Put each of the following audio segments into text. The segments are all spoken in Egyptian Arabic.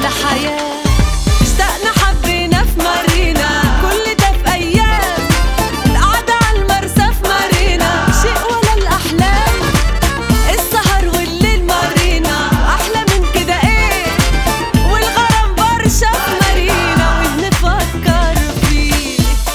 أحلى حياة اشتقنا حبينا في مارينا كل ده في أيام القعدة على المرسى في مارينا شيء ولا الأحلام السهر والليل مارينا أحلى من كده إيه والغرام برشا في مارينا وبنفكر فيه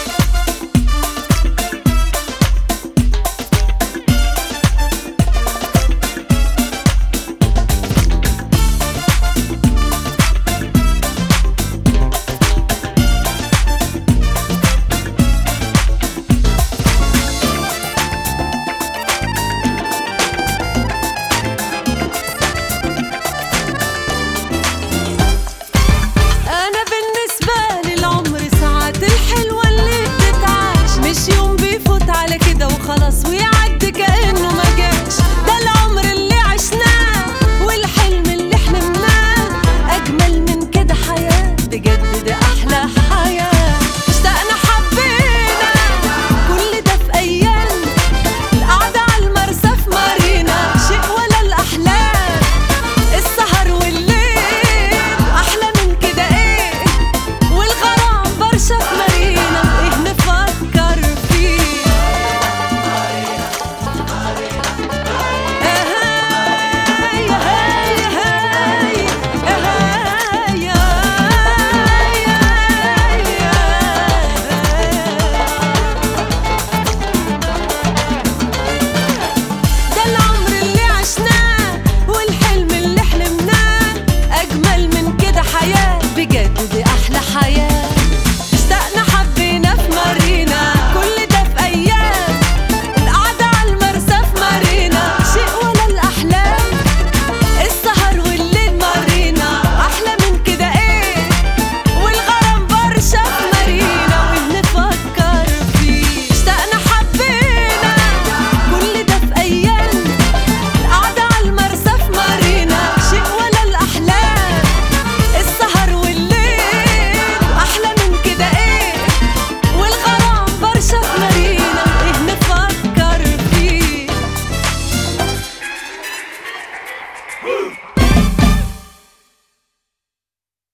أنا بالنسبة لي العمر ساعات الحلوة اللي بتتعاش مش يوم بيفوت على كده وخلاص ويعدي كأنه ما جاش ده العمر اللي عشناه والحلم اللي حلمناه أجمل من كده حياة بجد ده أحلى حياة اشتقنا حبينا كل ده في أيام القعدة على المرسى في مارينا شيء ولا الأحلام السهر والليل أحلى من كده إيه والغرام برشا في مارينا وإيه نفكر فيه أهاي أهاي أهاي أهاي ده العمر اللي عشناه والحلم اللي حلمناه أجمل من كده حياة بجد دي أحلى حياة اشتقنا حبينا في مارينا كل ده في أيام القعدة على المرسى في مارينا شيء ولا الأحلام السهر والليل مارينا أحلى من كده إيه والغرام برشا في مارينا وبنفكر فيه اشتقنا حبينا كل ده في أيام القعدة على المرسى في مارينا شيء ولا الأحلام السهر والليل أحلى من كده إيه والغرام برشا في مارينا وإيه نفكر فيه